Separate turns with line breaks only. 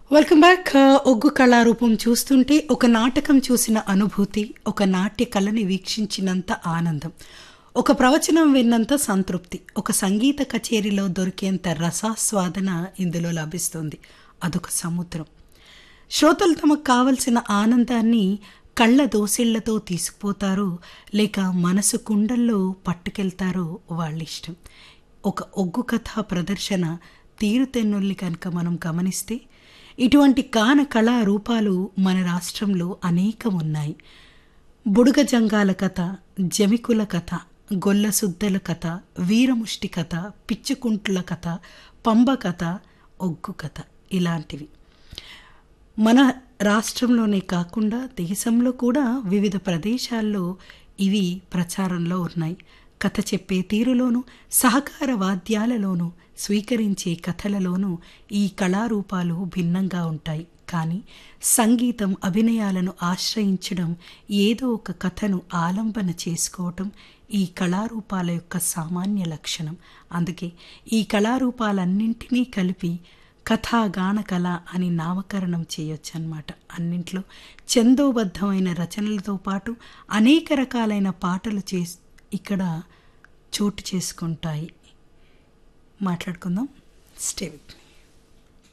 welcome back ఒగ్గు కళారూపం చూస్తుంటే ఒక నాటకం చూసిన అనుభూతి ఒక నాట్య కళని వీక్షించినంత ఆనందం ఒక ప్రవచనం విన్నంత సంతృప్తి ఒక సంగీత కచేరీలో దొరికేంత రసాస్వాదన ఇందులో లభిస్తుంది అదొక సముద్రం శ్రోతలు తమకు కావలసిన ఆనందాన్ని కళ్ళ దోసిళ్లతో తీసుకుపోతారు లేక మనసు కుండల్లో పట్టుకెళ్తారో వాళ్ళ ఇష్టం ఒక ఒగ్గు కథ ప్రదర్శన తీరుతెన్నుల్ని కనుక మనం గమనిస్తే ఇటువంటి కాన కళా రూపాలు మన రాష్ట్రంలో అనేకం ఉన్నాయి బుడుగ జంగాల కథ జమికుల కథ గొల్ల సుద్దల కథ వీరముష్టి కథ పిచ్చుకుంట్ల కథ పంబ కథ ఒగ్గు కథ ఇలాంటివి మన రాష్ట్రంలోనే కాకుండా దేశంలో కూడా వివిధ ప్రదేశాల్లో ఇవి ప్రచారంలో ఉన్నాయి కథ చెప్పే తీరులోనూ సహకార వాద్యాలలోనూ స్వీకరించే కథలలోనూ ఈ కళారూపాలు భిన్నంగా ఉంటాయి కానీ సంగీతం అభినయాలను ఆశ్రయించడం ఏదో ఒక కథను ఆలంబన చేసుకోవటం ఈ కళారూపాల యొక్క సామాన్య లక్షణం అందుకే ఈ కళారూపాలన్నింటినీ కలిపి కథాగాన కళ అని నామకరణం చేయొచ్చు అనమాట అన్నింట్లో చందోబద్ధమైన రచనలతో పాటు అనేక రకాలైన పాటలు చే ఇక్కడ చోటు చేసుకుంటాయి మాట్లాడుకుందాం స్టే విత్ మీ